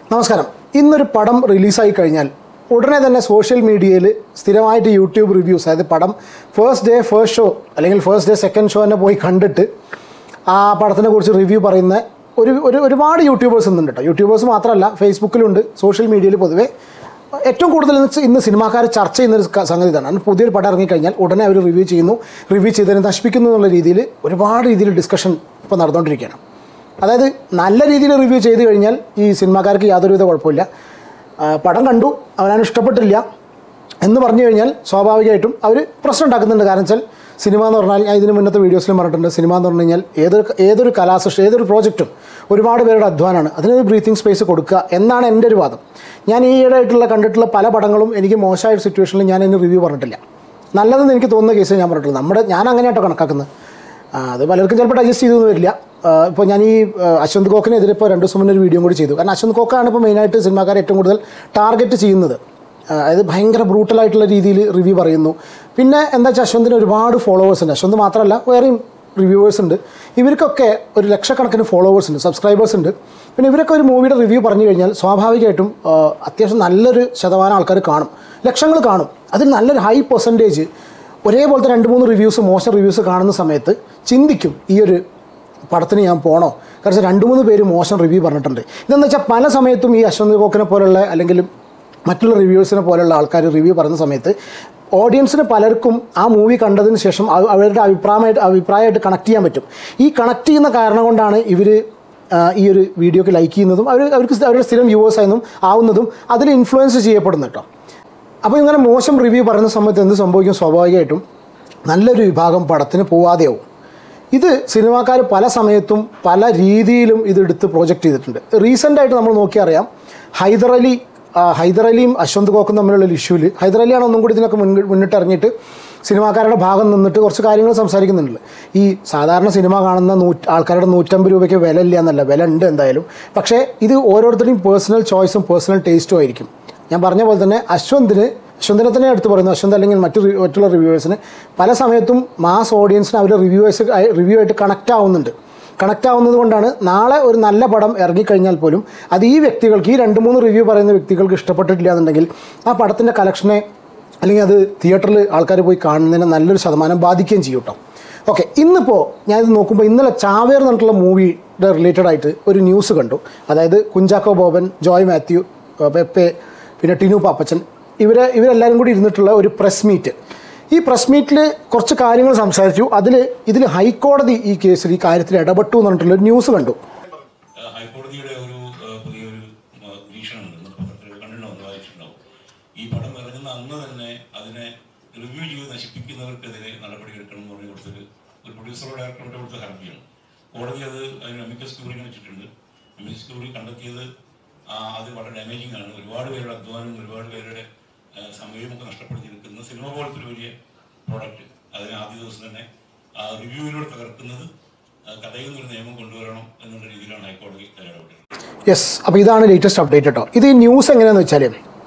നമസ്കാരം ഇന്നൊരു പടം റിലീസായി കഴിഞ്ഞാൽ ഉടനെ തന്നെ സോഷ്യൽ മീഡിയയിൽ സ്ഥിരമായിട്ട് യൂട്യൂബ് റിവ്യൂസ് അതായത് പടം ഫസ്റ്റ് ഡേ ഫസ്റ്റ് ഷോ അല്ലെങ്കിൽ ഫസ്റ്റ് ഡേ സെക്കൻഡ് ഷോ തന്നെ പോയി കണ്ടിട്ട് ആ പടത്തിനെ കുറിച്ച് റിവ്യൂ പറയുന്ന ഒരു ഒരു ഒരുപാട് യൂട്യൂബേഴ്സ് ഇന്നുണ്ട് കേട്ടോ യൂട്യൂബേഴ്സ് മാത്രമല്ല ഫേസ്ബുക്കിലുണ്ട് സോഷ്യൽ മീഡിയയിൽ പൊതുവേ ഏറ്റവും കൂടുതൽ ഇന്ന് ഇന്ന് സിനിമാക്കാർ ചർച്ച ചെയ്യുന്ന ഒരു ക- സംഗതി ഇതാണ് കാരണം പുതിയൊരു പടം ഇറങ്ങിക്കഴിഞ്ഞാൽ ഉടനെ അവർ റിവ്യൂ ചെയ്യുന്നു റിവ്യൂ ചെയ്തതിനെ നശിപ്പിക്കുന്നു എന്നുള്ള രീതിയിൽ ഒരുപാട് രീതിയിൽ ഡിസ്കഷൻ ഇപ്പോൾ നടന്നുകൊണ്ടിരിക്കുകയാണ് അതായത് നല്ല രീതിയിൽ റിവ്യൂ ചെയ്ത് കഴിഞ്ഞാൽ ഈ സിനിമാക്കാർക്ക് യാതൊരുവിധ കുഴപ്പമില്ല ആ, പടം കണ്ടു അവനാണ് ഇഷ്ടപ്പെട്ടില്ല എന്ന് പറഞ്ഞു കഴിഞ്ഞാൽ സ്വാഭാവികമായിട്ടും അവർ പ്രശ്നം ഉണ്ടാക്കുന്നുണ്ട് കാരണം വെച്ചാൽ സിനിമ എന്ന് പറഞ്ഞാൽ ഞാൻ ഇതിന് മുന്നത്തെ വീഡിയോസിലും പറഞ്ഞിട്ടുണ്ട് സിനിമ എന്ന് പറഞ്ഞു കഴിഞ്ഞാൽ ഏതൊരു ഏതൊരു കലാസൃഷ്ടി ഏതൊരു പ്രോജക്റ്റും ഒരുപാട് പേരുടെ അധ്വാനമാണ് അതിനൊരു ബ്രീത്തിങ് സ്പേസ് കൊടുക്കുക എന്നാണ് എൻ്റെ ഒരു വാദം ഞാൻ ഈ ഈയിടെയായിട്ടുള്ള കണ്ടിട്ടുള്ള പല പടങ്ങളും എനിക്ക് മോശമായ സിറ്റുവേഷനിൽ ഞാൻ അതിന് റിവ്യൂ പറഞ്ഞിട്ടില്ല നല്ലതെന്ന് എനിക്ക് തോന്നുന്ന കേസ് ഞാൻ പറഞ്ഞിട്ടുള്ളൂ നമ്മുടെ ഞാൻ അങ്ങനെയാട്ടോ കണക്കാക്കുന്നത് ആ, അത് പലർക്കും ചിലപ്പോൾ ഡൈജസ്റ്റ് ചെയ്തൊന്നും വരില്ല ഇപ്പോൾ ഞാൻ ഈ ആ, അശ്വന്ത് കോക്കിനെതിരെ ഇപ്പോൾ രണ്ട് ദിവസം മുന്നേ ഒരു വീഡിയോ കൂടി ചെയ്തു കാരണം അശ്വന്ത് കോക്കാണ് ഇപ്പോൾ മെയിനായിട്ട് സിനിമാക്കാരെ ഏറ്റവും കൂടുതൽ ടാർഗറ്റ് ചെയ്യുന്നത് ആ, അതായത് ഭയങ്കര ബ്രൂട്ടലായിട്ടുള്ള രീതിയിൽ റിവ്യൂ പറയുന്നു പിന്നെ എന്താ വെച്ചാൽ അശ്വന്തിന് ഒരുപാട് ഫോളോവേഴ്സ് ഉണ്ട് അശ്വന്ത് മാത്രമല്ല വേറെയും റിവ്യൂവേഴ്സ് ഉണ്ട് ഇവർക്കൊക്കെ ഒരു ലക്ഷക്കണക്കിന് ഫോളോവേഴ്സ് ഉണ്ട് സബ്സ്ക്രൈബേഴ്സ് ഉണ്ട് പിന്നെ ഇവരൊക്കെ ഒരു മൂവിയുടെ റിവ്യൂ പറഞ്ഞു കഴിഞ്ഞാൽ സ്വാഭാവികമായിട്ടും ആ, അത്യാവശ്യം നല്ലൊരു ശതമാനം ആൾക്കാർ കാണും ലക്ഷങ്ങൾ കാണും അതിൽ നല്ലൊരു ഹൈ പെർസെൻറ്റേജ് ഒരേപോലത്തെ രണ്ട് മൂന്ന് റിവ്യൂസ് മോശം റിവ്യൂസ് കാണുന്ന സമയത്ത് ചിന്തിക്കും ഈ ഒരു പടത്തിന് ഞാൻ പോണോ കാരണം രണ്ട് മൂന്ന് പേര് മോശം റിവ്യൂ പറഞ്ഞിട്ടുണ്ട് ഇതെന്ന് വെച്ചാൽ പല സമയത്തും ഈ അശ്വന്ത് കോക്കിനെ പോലുള്ള അല്ലെങ്കിൽ മറ്റുള്ള റിവ്യൂസിനെ പോലുള്ള ആൾക്കാർ റിവ്യൂ പറയുന്ന സമയത്ത് ഓഡിയൻസിന് പലർക്കും ആ മൂവി കണ്ടതിന് ശേഷം അവ- അവരുടെ അഭിപ്രായമായിട്ട് അഭിപ്രായമായിട്ട് കണക്ട് ചെയ്യാൻ പറ്റും ഈ കണക്ട് ചെയ്യുന്ന കാരണം കൊണ്ടാണ് ഇവർ ഈ ഒരു വീഡിയോക്ക് ലൈക്ക് ചെയ്യുന്നതും അവർ അവർക്ക് അവരുടെ സ്ഥിരം വ്യൂവേഴ്സ് ആയെന്നും ആവുന്നതും അതിൽ ഇൻഫ്ലുവൻസ് ചെയ്യപ്പെടുന്നു കേട്ടോ അപ്പോൾ ഇങ്ങനെ മോശം റിവ്യൂ പറയുന്ന സമയത്ത് എന്ത് സംഭവിക്കും സ്വാഭാവികമായിട്ടും നല്ലൊരു വിഭാഗം പടത്തിന് പോവാതെയാവും ഇത് സിനിമാക്കാർ പല സമയത്തും പല രീതിയിലും ഇതെടുത്ത് പ്രോജക്റ്റ് ചെയ്തിട്ടുണ്ട് റീസെൻ്റായിട്ട് നമ്മൾ നോക്കിയറിയാം ഹൈദർ അലി ആ, ഹൈദർ അലിയും അശ്വന്ത് കോക്കും തമ്മിലുള്ള ഒരു ഇഷ്യൂവിൽ ഹൈദർ അലിയാണ് ഒന്നും കൂടി ഇതിനൊക്കെ മുൻ മുന്നിട്ട് ഇറങ്ങിയിട്ട് സിനിമാക്കാരുടെ ഭാഗം നിന്നിട്ട് കുറച്ച് കാര്യങ്ങൾ സംസാരിക്കുന്നുണ്ട് ഈ സാധാരണ സിനിമ കാണുന്ന നൂറ്റ് ആൾക്കാരുടെ നൂറ്റമ്പത് രൂപയ്ക്ക് വില ഇല്ല എന്നല്ല വില ഉണ്ട് എന്തായാലും പക്ഷേ ഇത് ഓരോരുത്തരുടെയും പേഴ്സണൽ ചോയ്സും പേഴ്സണൽ ടേസ്റ്റും ആയിരിക്കും ഞാൻ പറഞ്ഞ പോലെ തന്നെ അശ്വന്തിന് അശ്വന്തിനെ തന്നെ എടുത്ത് പറയുന്നു അശ്വന്ത് അല്ലെങ്കിൽ മറ്റു റി- മറ്റുള്ള റിവ്യൂവേഴ്സിന് പല സമയത്തും മാസ് ഓഡിയൻസിന് അവർ റിവ്യൂവേഴ്സ് റിവ്യൂ ആയിട്ട് കണക്റ്റ് ആവുന്നുണ്ട് കണക്റ്റ് ആവുന്നത് കൊണ്ടാണ് നാളെ ഒരു നല്ല പടം ഇറങ്ങിക്കഴിഞ്ഞാൽ പോലും അത് ഈ വ്യക്തികൾക്ക് ഈ രണ്ട് മൂന്ന് റിവ്യൂ പറയുന്ന വ്യക്തികൾക്ക് ഇഷ്ടപ്പെട്ടിട്ടില്ല എന്നുണ്ടെങ്കിൽ ആ പടത്തിൻ്റെ കളക്ഷനെ അല്ലെങ്കിൽ അത് തിയേറ്ററിൽ ആൾക്കാർ പോയി കാണുന്നതിന് നല്ലൊരു ശതമാനം ബാധിക്കുകയും ചെയ്യും കേട്ടോ ഓക്കെ ഇന്നിപ്പോൾ ഞാനിത് നോക്കുമ്പോൾ ഇന്നലെ ചാവേർ എന്ന് പറഞ്ഞിട്ടുള്ള മൂവിയുടെ റിലേറ്റഡ് ആയിട്ട് ഒരു ന്യൂസ് കണ്ടു അതായത് കുഞ്ചാക്കോ ബോബൻ ജോയ് മാത്യു ഏഹ് പെപ്പെ പിന്നെ ടിനു പാപ്പച്ചൻ ഇവരെ ഇവരെല്ലാവരും കൂടി ഇരുന്നിട്ടുള്ള ഒരു പ്രസ് മീറ്റ് ഈ പ്രസ് മീറ്റിൽ കുറച്ച് കാര്യങ്ങൾ സംസാരിച്ചു അതിൽ ഇതിൽ ഹൈക്കോടതി ഈ കേസിൽ ഈ കാര്യത്തിൽ ഇടപെട്ടു എന്ന് പറഞ്ഞിട്ടുള്ള ഒരു ന്യൂസ് കണ്ടു ഏഹ് ഹൈക്കോടതിയുടെ ഒരു ഏഹ് പുതിയൊരു ഏഹ് നിരീക്ഷണമുണ്ട് ഇന്ന് പത്രത്തിൽ കണ്ടിട്ടുണ്ടാവും വായിച്ചിട്ടുണ്ടാവും ഈ പടം ഇറങ്ങുന്ന അന്ന് തന്നെ അതിനെ റിവ്യൂ ചെയ്ത് നശിപ്പിക്കുന്നവർക്കെതിരെ നടപടിയെടുക്കണം എന്ന് പറഞ്ഞ് കൊടുത്തൊരു ഒരു പ്രൊഡ്യൂസറോ ഡയറക്ടറോട് കൊടുത്ത ഹർജിയാണ് കോടതി അത് അതിന് അമിക്കസ് ക്യൂറിനെ വെച്ചിട്ടുണ്ട് അമിക്കസ് ക്യൂറി കണ്ടെത്തിയത് ആ, അത് വളരെ ഡാമേജിങ് ആണ് ഒരുപാട് പേരുടെ അധ്വാനം ഒരുപാട് പേരുടെ ഏഹ് സമയമൊക്കെ നഷ്ടപ്പെടുത്തിയിരിക്കുന്ന സിനിമ പോലത്തെ ഒരു വലിയ പ്രോഡക്റ്റ് അതിന് ആദ്യ ദിവസം തന്നെ റിവ്യൂവിലൂടെ തകർക്കുന്നത് ആ, കഥയിൽ നിന്നൊരു നിയമം കൊണ്ടുവരണം എന്നുള്ള രീതിയിലാണ് ഹൈക്കോടതി ഇടപെട്ടത് യെസ് അപ്പോൾ ഇതാണ് ലേറ്റസ്റ്റ് അപ്ഡേറ്റ് കേട്ടോ ഇത് ഈ ന്യൂസ് എങ്ങനെയാണെന്ന് വെച്ചാൽ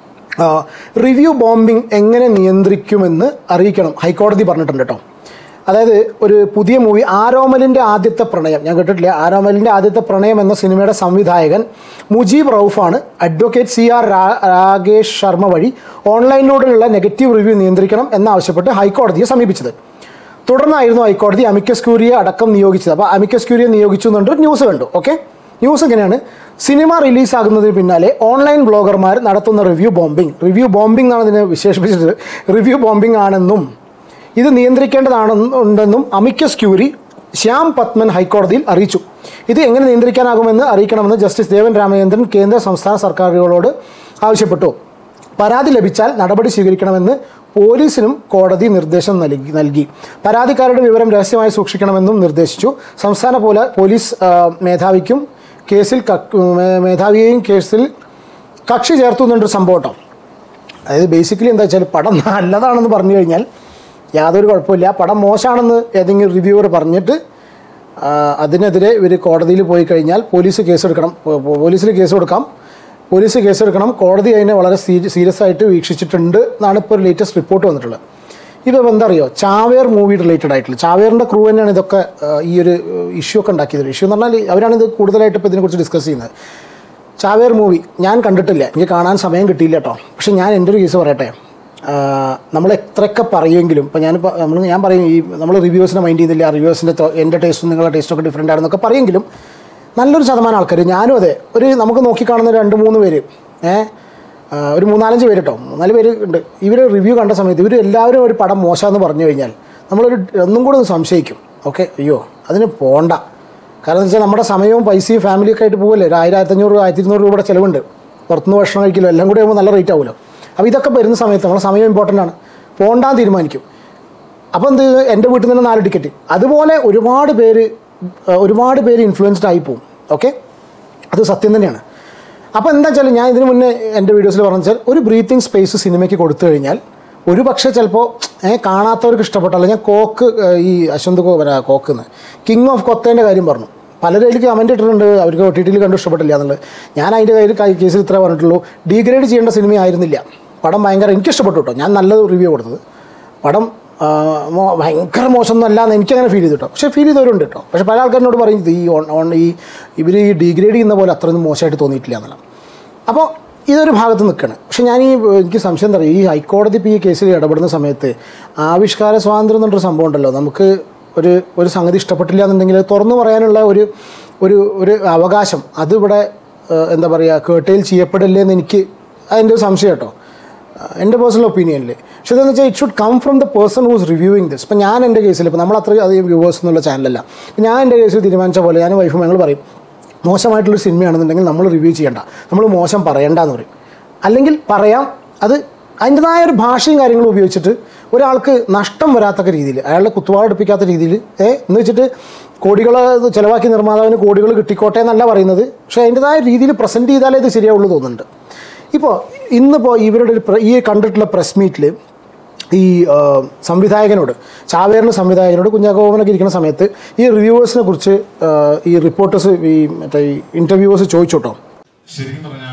റിവ്യൂ ബോംബിംഗ് എങ്ങനെ നിയന്ത്രിക്കുമെന്ന് അറിയിക്കണം ഹൈക്കോടതി പറഞ്ഞിട്ടുണ്ട് കേട്ടോ അതായത് ഒരു പുതിയ മൂവി ആരോമലിൻ്റെ ആദ്യത്തെ പ്രണയം ഞാൻ കേട്ടിട്ടില്ല ആരോമലിൻ്റെ ആദ്യത്തെ പ്രണയം എന്ന സിനിമയുടെ സംവിധായകൻ മുജീബ് റൌഫാണ് advocate C R Rakesh Sharma വഴി ഓൺലൈനിലൂടെയുള്ള നെഗറ്റീവ് റിവ്യൂ നിയന്ത്രിക്കണം എന്നാവശ്യപ്പെട്ട് ഹൈക്കോടതിയെ സമീപിച്ചത് തുടർന്നായിരുന്നു ഹൈക്കോടതി അമിക്കസ് ക്യൂരിയെ അടക്കം നിയോഗിച്ചത് അപ്പോൾ അമിക്കസ് ക്യൂരിയെ നിയോഗിച്ചു എന്നുകൊണ്ട് ഒരു ന്യൂസ് കണ്ടു ഓക്കെ ന്യൂസ് എങ്ങനെയാണ് സിനിമ റിലീസാകുന്നതിന് പിന്നാലെ ഓൺലൈൻ ബ്ലോഗർമാർ നടത്തുന്ന റിവ്യൂ ബോംബിംഗ് റിവ്യൂ ബോംബിംഗ് എന്നാണ് ഇതിനെ വിശേഷിപ്പിച്ചത് റിവ്യൂ ബോംബിംഗ് ആണെന്നും ഇത് നിയന്ത്രിക്കേണ്ടതാണെന്നുണ്ടെന്നും അമിക്കസ് ക്യൂരി ശ്യാം പത്മൻ ഹൈക്കോടതിയിൽ അറിയിച്ചു ഇത് എങ്ങനെ നിയന്ത്രിക്കാനാകുമെന്ന് അറിയിക്കണമെന്ന് ജസ്റ്റിസ് ദേവൻ രാമചന്ദ്രൻ കേന്ദ്ര സംസ്ഥാന സർക്കാരുകളോട് ആവശ്യപ്പെട്ടു പരാതി ലഭിച്ചാൽ നടപടി സ്വീകരിക്കണമെന്ന് പോലീസിനും കോടതി നിർദ്ദേശം നൽകി നൽകി പരാതിക്കാരുടെ വിവരം രഹസ്യമായി സൂക്ഷിക്കണമെന്നും നിർദ്ദേശിച്ചു സംസ്ഥാന പോല പോലീസ് ആ, മേധാവിക്കും കേസിൽ കക്- മേ- മേധാവിയെയും കേസിൽ കക്ഷി ചേർത്തു എന്നൊരു സംഭവം കേട്ടോ അതായത് ബേസിക്കലി എന്താ വെച്ചാൽ പടം നല്ലതാണെന്ന് പറഞ്ഞു കഴിഞ്ഞാൽ യാതൊരു കുഴപ്പമില്ല പടം മോശമാണെന്ന് ഏതെങ്കിലും റിവ്യൂവർ പറഞ്ഞിട്ട് ആ, അതിനെതിരെ ഇവർ കോടതിയിൽ പോയി കഴിഞ്ഞാൽ പോലീസ് കേസെടുക്കണം പോ- പോ- പോലീസിൽ കേസ് കൊടുക്കാം പോലീസ് കേസെടുക്കണം കോടതി അതിനെ വളരെ സീരിയസ് ആയിട്ട് വീക്ഷിച്ചിട്ടുണ്ട് എന്നാണ് ഇപ്പോൾ ഒരു ലേറ്റസ്റ്റ് റിപ്പോർട്ട് വന്നിട്ടുള്ളത് ഇപ്പോൾ എന്താ അറിയോ ചാവേർ മൂവി റിലേറ്റഡ് ആയിട്ടുള്ള ചാവേറിൻ്റെ ക്രൂ തന്നെയാണ് ഇതൊക്കെ ആ, ഈ ഒരു ഇഷ്യൂ ഒക്കെ ഉണ്ടാക്കിയത് ഇഷ്യൂ എന്ന് പറഞ്ഞാൽ അവരാണ് ഇത് കൂടുതലായിട്ട് ഇപ്പോൾ ഇതിനെക്കുറിച്ച് ഡിസ്കസ് ചെയ്യുന്നത് ചാവേർ മൂവി ഞാൻ കണ്ടിട്ടില്ല എനിക്ക് കാണാൻ സമയം കിട്ടിയില്ല കേട്ടോ പക്ഷെ ഞാൻ എൻ്റെ ഒരു കേസ് പറയട്ടെ നമ്മൾ എത്രയൊക്കെ പറയുമെങ്കിലും ഇപ്പോൾ ഞാനിപ്പോൾ നമ്മൾ ഞാൻ പറയും ഈ നമ്മൾ റിവ്യൂസിനെ മൈൻഡ് ചെയ്യുന്നില്ല റിവ്യൂസിൻ്റെ എൻ്റെ ടേസ്റ്റും നിങ്ങളുടെ ടേസ്റ്റും ഒക്കെ ഡിഫറെൻ്റ് ആണെന്നൊക്കെ പറയുമെങ്കിലും നല്ലൊരു ശതമാനം ആൾക്കാർ ഞാനും അതെ ഒരു നമുക്ക് നോക്കിക്കാണുന്ന രണ്ട് മൂന്ന് പേര് ഏഹ് ഒരു മൂന്നാലഞ്ച് പേര് കേട്ടോ മൂന്നാല് പേര് ഉണ്ട് ഇവർ റിവ്യൂ കണ്ട സമയത്ത് ഇവർ എല്ലാവരും ഒരു പടം മോശമെന്ന് പറഞ്ഞു കഴിഞ്ഞാൽ നമ്മളൊരു ഒന്നും കൂടെ ഒന്ന് സംശയിക്കും ഓക്കെ അയ്യോ അതിന് പോണ്ട കാരണം എന്ന് വെച്ചാൽ നമ്മുടെ സമയവും പൈസയും ഫാമിലിയൊക്കെ ആയിട്ട് പോകല്ലേ ഒരു ആയിരം ആയിരത്തഞ്ഞൂറ് ആയിരത്തി ഇരുന്നൂറ് രൂപയുടെ ചിലവുണ്ട് പുറത്തുനിന്ന് ഭക്ഷണം കഴിക്കലോ എല്ലാം കൂടി ആകുമ്പോൾ നല്ല റേറ്റ് ആവുമല്ലോ അപ്പോൾ ഇതൊക്കെ വരുന്ന സമയത്ത് നമ്മുടെ സമയം ഇമ്പോർട്ടൻ്റ് ആണ് പോണ്ടാൻ തീരുമാനിക്കും അപ്പോൾ എന്ത് എൻ്റെ വീട്ടിൽ നിന്ന് നാല് ടിക്കറ്റ് അതുപോലെ ഒരുപാട് പേര് ഏഹ്, ഒരുപാട് പേര് ഇൻഫ്ലുവൻസ്ഡ് ആയി പോകും ഓക്കെ അത് സത്യം തന്നെയാണ് അപ്പോൾ എന്താ വെച്ചാൽ ഞാൻ ഇതിന് മുന്നേ എൻ്റെ വീഡിയോസിൽ പറഞ്ഞു വെച്ചാൽ ഒരു ബ്രീത്തിങ് സ്പേസ് സിനിമയ്ക്ക് കൊടുത്തു കഴിഞ്ഞാൽ ഒരു പക്ഷേ ചിലപ്പോൾ ഏ, കാണാത്തവർക്ക് ഇഷ്ടപ്പെട്ടല്ല ഞാൻ കോക്ക് ഏഹ്, ഈ അശ്വന്ത് കോ വരാ കോക്കെന്ന് കിങ് ഓഫ് കൊത്തേൻ്റെ കാര്യം പറഞ്ഞു പലരും അതിൽ കമൻറ്റ് ഇട്ടിട്ടുണ്ട് അവർക്ക് ഒ ടി ടിയിൽ കണ്ടു ഇഷ്ടപ്പെട്ടില്ല എന്നുള്ളത് ഞാൻ അതിൻ്റെ കയ്യിൽ കേസിൽ ഇത്ര പറഞ്ഞിട്ടുള്ളൂ ഡീഗ്രേഡ് ചെയ്യേണ്ട സിനിമ ആയിരുന്നില്ല പടം ഭയങ്കര എനിക്ക് ഇഷ്ടപ്പെട്ടു കേട്ടോ ഞാൻ നല്ല റിവ്യൂ കൊടുത്തത് പടം ആ, മോ- ഭയങ്കര മോശമൊന്നും അല്ല എന്ന് എനിക്കങ്ങനെ ഫീൽ ചെയ്തു കേട്ടോ പക്ഷേ ഫീൽ ചെയ്തവരുണ്ട് കേട്ടോ പക്ഷേ പല ആൾക്കാരിനോട് പറയും ഇത് ഈ ഓൺ ഓൺ ഈ ഇവർ ഈ ഡിഗ്രേഡ് ചെയ്യുന്ന പോലെ അത്രയൊന്നും മോശമായിട്ട് തോന്നിയിട്ടില്ല എന്നുള്ള അപ്പോൾ ഇതൊരു ഭാഗത്ത് നിൽക്കണം പക്ഷേ ഞാൻ ഈ എനിക്ക് സംശയം എന്താ പറയുക ഈ ഹൈക്കോടതി ഇപ്പോൾ ഈ കേസിൽ ഇടപെടുന്ന സമയത്ത് ആവിഷ്കാര സ്വാതന്ത്ര്യം എന്നൊരു സംഭവം ഉണ്ടല്ലോ നമുക്ക് ഒരു ഒരു സംഗതി ഇഷ്ടപ്പെട്ടില്ല എന്നുണ്ടെങ്കിൽ അത് തുറന്നു പറയാനുള്ള ഒരു ഒരു ഒരു അവകാശം അതിവിടെ ഏഹ്, എന്താ പറയുക കേട്ടയിൽ ചെയ്യപ്പെടില്ലേ എന്ന് എനിക്ക് അതിൻ്റെ ഒരു സംശയം കേട്ടോ എൻ്റെ പേഴ്സണൽ ഒപ്പീനിയനിൽ പക്ഷേ ഇതെന്ന് വെച്ചാൽ it should come from the person who's reviewing this ഇപ്പം ഞാൻ എൻ്റെ കേസിൽ ഇപ്പോൾ നമ്മൾ അത്രയും അധികം വ്യൂവേഴ്സ് എന്നുള്ള ചാനലല്ല ഇപ്പം ഞാൻ എൻ്റെ കേസിൽ തീരുമാനിച്ച പോലെ ഞാൻ വൈഫും ഞങ്ങൾ പറയും മോശമായിട്ടുള്ളൊരു സിനിമയാണെന്നുണ്ടെങ്കിൽ നമ്മൾ റിവ്യൂ ചെയ്യണ്ട നമ്മൾ മോശം പറയണ്ട എന്ന് പറയും അല്ലെങ്കിൽ പറയാം അത് അതിൻ്റെതായ ഒരു ഭാഷയും കാര്യങ്ങളും ഉപയോഗിച്ചിട്ട് ഒരാൾക്ക് നഷ്ടം വരാത്തക്ക രീതിയിൽ അയാളെ കുത്തുവാളെടുപ്പിക്കാത്ത രീതിയിൽ ഏ എന്ന് വെച്ചിട്ട് കോടികൾ ചിലവാക്കി നിർമ്മാതാവിന് കോടികൾ കിട്ടിക്കോട്ടെ എന്നല്ല പറയുന്നത് പക്ഷേ അതിൻ്റെതായ രീതിയിൽ പ്രസൻറ്റ് ചെയ്താലേ ഇത് ശരിയാവുള്ളൂ തോന്നുന്നുണ്ട് ഇപ്പോൾ ഇന്നിപ്പോൾ ഇവരുടെ ഒരു പ്ര- ഈ കണ്ടിട്ടുള്ള പ്രസ് മീറ്റിൽ ഈ ആ, സംവിധായകനോട് ചാവേറിന് സംവിധായകനോട് കുഞ്ഞാക്കോവനൊക്കെ ഇരിക്കുന്ന സമയത്ത് ഈ റിവ്യൂവേഴ്സിനെ കുറിച്ച് ആ, ഈ റിപ്പോർട്ടേഴ്സ് ഈ മറ്റേ ഈ ഇൻ്റർവ്യൂവേഴ്സ് ചോദിച്ചു കേട്ടോ ശരിക്കും പറഞ്ഞാൽ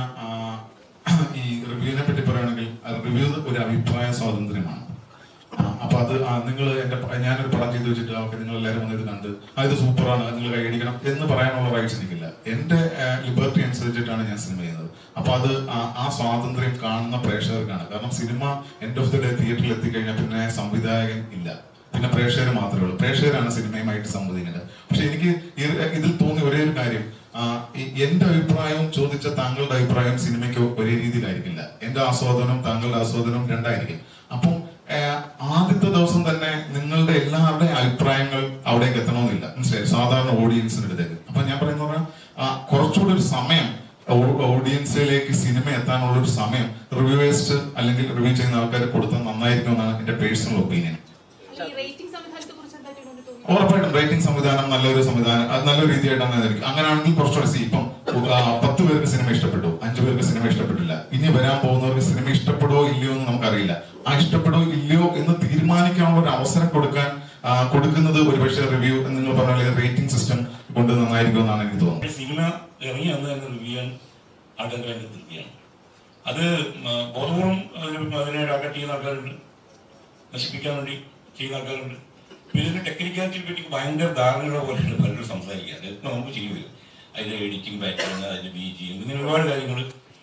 ഈ റിവ്യൂവിനെ പറ്റി പറയുകയാണെങ്കിൽ റിവ്യൂ ഒരു അഭിപ്രായ സ്വാതന്ത്ര്യമാണ് ആ, അപ്പൊ അത് നിങ്ങൾ എന്റെ പ- ഞാനൊരു പടം ചെയ്ത് വെച്ചിട്ട് ഓക്കെ നിങ്ങൾ എല്ലാവരും വന്ന് ഇത് കണ്ട് ആ ഇത് സൂപ്പറാണ് നിങ്ങൾ കൈയടിക്കണം എന്ന് പറയാനുള്ള റൈറ്റ്സ് എനിക്കില്ല എന്റെ ലിബർട്ടി അനുസരിച്ചിട്ടാണ് ഞാൻ സിനിമ ചെയ്യുന്നത് അപ്പൊ അത് ആ- ആ സ്വാതന്ത്ര്യം കാണുന്ന പ്രേക്ഷകർക്കാണ് കാരണം cinema end of the day തിയേറ്ററിൽ എത്തിക്കഴിഞ്ഞാൽ പിന്നെ സംവിധായകൻ ഇല്ല പിന്നെ പ്രേക്ഷകർ മാത്രമേ ഉള്ളൂ പ്രേക്ഷകരാണ് സിനിമയുമായിട്ട് സംവദിക്കേണ്ടത് പക്ഷെ എനിക്ക് ഈ- ഇതിൽ തോന്നിയ ഒരേ ഒരു കാര്യം ആ, ഈ- എന്റെ അഭിപ്രായവും ചോദിച്ച താങ്കളുടെ അഭിപ്രായം സിനിമയ്ക്ക് ഒരേ രീതിയിലായിരിക്കില്ല എന്റെ ആസ്വാദനവും താങ്കളുടെ ആസ്വാദനവും രണ്ടായിരിക്കും അപ്പം ആ, ആദ്യത്തെ ദിവസം തന്നെ നിങ്ങളുടെ എല്ലാവരുടെയും അഭിപ്രായങ്ങൾ അവിടേക്ക് എത്തണമെന്നില്ല മനസ്സിലായി സാധാരണ ഓഡിയൻസിന്റെ അടുത്തേക്ക് അപ്പൊ ഞാൻ പറയുന്ന പറഞ്ഞാൽ കുറച്ചുകൂടി ഒരു സമയം ഓ- ഓഡിയൻസിലേക്ക് സിനിമ എത്താനുള്ള ഒരു സമയം റിവ്യൂവേഴ്സ് അല്ലെങ്കിൽ റിവ്യൂ ചെയ്യുന്ന ആൾക്കാർ കൊടുത്താൽ നന്നായിരിക്കും എന്നാണ് എന്റെ പേഴ്സണൽ ഒപ്പീനിയൻ ഈ റേറ്റിംഗ് സംവിധാനത്തെ കുറിച്ച് എന്താ നിങ്ങൾക്ക് തോന്നുന്നത് ഉറപ്പായിട്ടും റേറ്റിംഗ് സംവിധാനം നല്ലൊരു സംവിധാനം അത് നല്ലൊരു രീതിയായിട്ടാണ് ആയിരിക്കും അങ്ങനെയാണെങ്കിൽ കുറച്ചുകൂടെ സി ഇപ്പം ആ, പത്ത് പേർക്ക് സിനിമ ഇഷ്ടപ്പെട്ടു അഞ്ചു പേർക്ക് സിനിമ ഇഷ്ടപ്പെട്ടില്ല ഇനി വരാൻ പോകുന്നവർക്ക് സിനിമ ഇഷ്ടപ്പെടുവോ ഇല്ലയോ എന്ന് നമുക്കറിയില്ല ആ ഇഷ്ടപ്പെടുവോ ഇല്ലയോ എന്ന് തീരുമാനിക്കാനുള്ള ഒരു അവസരം കൊടുക്കാൻ ആ, കൊടുക്കുന്നത് ഒരുപക്ഷെ റിവ്യൂ എന്ന് നിങ്ങൾ പറഞ്ഞ റേറ്റിംഗ് സിസ്റ്റം കൊണ്ട് നന്നായിരിക്കും എന്നാണ് എനിക്ക് തോന്നുന്നത് സിനിമ ഇറങ്ങി അന്ന് തന്നെ റിവ്യൂ ചെയ്യാൻ ആൾക്കാർ രംഗത്തെത്തുകയാണ് അത് മ, ബോധപൂർവം അതിന് അതിനെ ടാർഗറ്റ് ചെയ്യുന്ന ആൾക്കാരുണ്ട് നശിപ്പിക്കാൻ വേണ്ടി ചെയ്യുന്ന ആൾക്കാരുണ്ട് പിന്നെ ഇതിന്റെ ടെക്നിക്കാലിറ്റിയെ പറ്റി ഭയങ്കര ധാരണയുള്ള പോലെയാണ് പലരും സംസാരിക്കുക അതൊക്കെ നമുക്ക് ചെയ്തു വരും അതിന്റെ എഡിറ്റിംഗ് പാറ്റേൺ അതിന്റെ ബി ജി ഇങ്ങനെ ഒരുപാട് കാര്യങ്ങൾ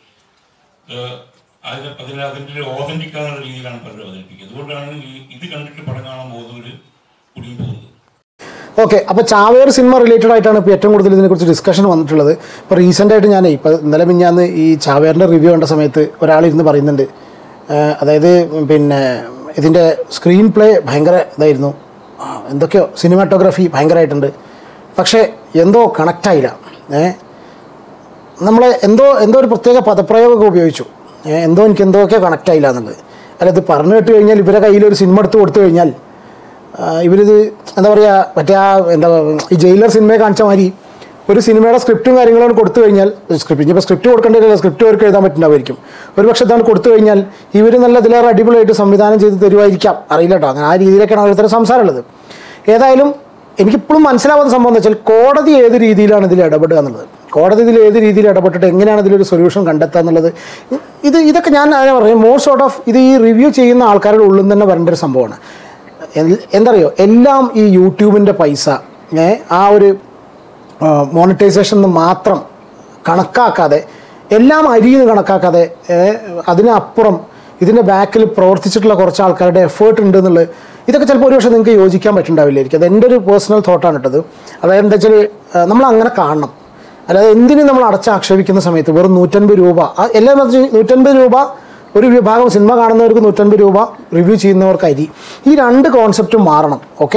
അതിന് അതിന് അതിൻ്റെ ഒരു authentic ആകുന്ന രീതിയിലാണ് പലരും അവതരിപ്പിക്കുക അതുകൊണ്ടാണ് ഈ ഇത് കണ്ടിട്ട് പടം കാണാൻ പോകുന്നവർ കുടുങ്ങി പോകുന്നത് ഓക്കെ അപ്പോൾ ചാവേർ സിനിമ റിലേറ്റഡ് ആയിട്ടാണ് ഇപ്പോൾ ഏറ്റവും കൂടുതൽ ഇതിനെക്കുറിച്ച് ഡിസ്കഷൻ വന്നിട്ടുള്ളത് ഇപ്പോൾ റീസെൻ്റ് ആയിട്ട് ഞാൻ ഇപ്പോൾ ഇന്നലെ മിഞ്ഞാന്ന് ഈ ചാവേറിൻ്റെ റിവ്യൂ കണ്ട സമയത്ത് ഒരാളിരുന്ന് പറയുന്നുണ്ട് ആ, അതായത് പിന്നെ ഇതിൻ്റെ സ്ക്രീൻ പ്ലേ ഭയങ്കര ഇതായിരുന്നു ആ, എന്തൊക്കെയോ സിനിമാറ്റോഗ്രാഫി ഭയങ്കരമായിട്ടുണ്ട് പക്ഷേ എന്തോ കണക്റ്റായില്ല ഏ നമ്മളെ എന്തോ എന്തോ ഒരു പ്രത്യേക പദപ്രയോഗമൊക്കെ ഉപയോഗിച്ചു ഏ, എന്തോ എനിക്ക് എന്തൊക്കെ കണക്റ്റ് ആയില്ല എന്നുള്ളത് അല്ല ഇത് പറഞ്ഞു കേട്ട് കഴിഞ്ഞാൽ ഇവരെ കയ്യിൽ ഒരു സിനിമ എടുത്ത് കൊടുത്തു കഴിഞ്ഞാൽ ആ, ഇവരിത് എന്താ പറയുക മറ്റേ ആ എന്താ ഈ ജയിലർ സിനിമയെ കാണിച്ച മാതിരി ഒരു സിനിമയുടെ സ്ക്രിപ്റ്റും കാര്യങ്ങളും കൊടുത്തു കഴിഞ്ഞാൽ സ്ക്രിപ്റ്റ് ഇനിയിപ്പോൾ സ്ക്രിപ്റ്റ് കൊടുക്കേണ്ടതില്ല സ്ക്രിപ്റ്റ് അവർക്ക് എഴുതാൻ പറ്റുന്നതായിരിക്കും ഒരു പക്ഷേ ഇതാണ് കൊടുത്തു കഴിഞ്ഞാൽ ഇവർ നല്ല ഇതിലേറെ അടിപൊളിയായിട്ട് സംവിധാനം ചെയ്ത് തരുമായിരിക്കാം അറിയില്ല കേട്ടോ അങ്ങനെ ആ രീതിയിലൊക്കെയാണ് ഓരോരുത്തരുടെ സംസാരമുള്ളത് ഏതായാലും എനിക്കിപ്പോഴും മനസ്സിലാവുന്ന സംഭവം എന്ന് വെച്ചാൽ കോടതി ഏത് രീതിയിലാണ് ഇതിൽ ഇടപെടുക എന്നുള്ളത് കോടതി ഇതിൽ ഏത് രീതിയിൽ ഇടപെട്ടിട്ട് എങ്ങനെയാണ് ഇതിലൊരു സൊല്യൂഷൻ കണ്ടെത്തുക എന്നുള്ളത് ഇത് ഇതൊക്കെ ഞാൻ അതിനെ പറയും മോർ സോർട്ട് ഓഫ് ഇത് ഈ റിവ്യൂ ചെയ്യുന്ന ആൾക്കാരുടെ ഉള്ളിൽ നിന്ന് തന്നെ വരേണ്ട ഒരു സംഭവമാണ് എൽ- എന്തറിയോ എല്ലാം ഈ യൂട്യൂബിൻ്റെ പൈസ ഏ, ആ ഒരു മോണിറ്റൈസേഷൻ മാത്രം കണക്കാക്കാതെ എല്ലാം അരിയെന്ന് കണക്കാക്കാതെ ഏ, അതിനപ്പുറം ഇതിൻ്റെ ബാക്കിൽ പ്രവർത്തിച്ചിട്ടുള്ള കുറച്ച് ആൾക്കാരുടെ എഫേർട്ട് ഉണ്ട് എന്നുള്ളത് ഇതൊക്കെ ചിലപ്പോൾ ഒരു പക്ഷേ നിങ്ങൾക്ക് യോജിക്കാൻ പറ്റുന്നുണ്ടാവില്ലായിരിക്കും അത് എൻ്റെ ഒരു പേഴ്സണൽ തോട്ടാണ് ഇട്ടത് അതായത് എന്താ വെച്ചാൽ നമ്മൾ അങ്ങനെ കാണണം അല്ലാതെ എന്തിനും നമ്മൾ അടച്ചാക്ഷേപിക്കുന്ന സമയത്ത് വെറും നൂറ്റൻപത് രൂപ ആ എല്ലാം എന്ന് വെച്ചാൽ നൂറ്റൻപത് രൂപ ഒരു വിഭാഗം സിനിമ കാണുന്നവർക്ക് നൂറ്റൻപത് രൂപ റിവ്യൂ ചെയ്യുന്നവർക്ക് അരി ഈ രണ്ട് കോൺസെപ്റ്റും മാറണം ഓക്കെ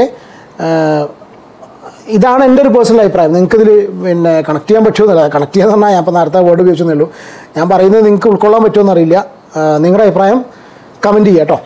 ഇതാണ് എൻ്റെ ഒരു പേഴ്സണൽ അഭിപ്രായം നിങ്ങൾക്ക് ഇതിൽ പിന്നെ കണക്ട് ചെയ്യാൻ പറ്റുമെന്നല്ല കണക്ട് ചെയ്യാന്ന് പറഞ്ഞാൽ ഞാൻ ഇപ്പോൾ നേരത്തെ വേർഡ് ഉപയോഗിച്ചെന്നേ ഉള്ളൂ ഞാൻ പറയുന്നത് നിങ്ങൾക്ക് ഉൾക്കൊള്ളാൻ പറ്റുമെന്ന് അറിയില്ല ആ, നിങ്ങളുടെ അഭിപ്രായം കമൻറ്റ് ചെയ്യാം കേട്ടോ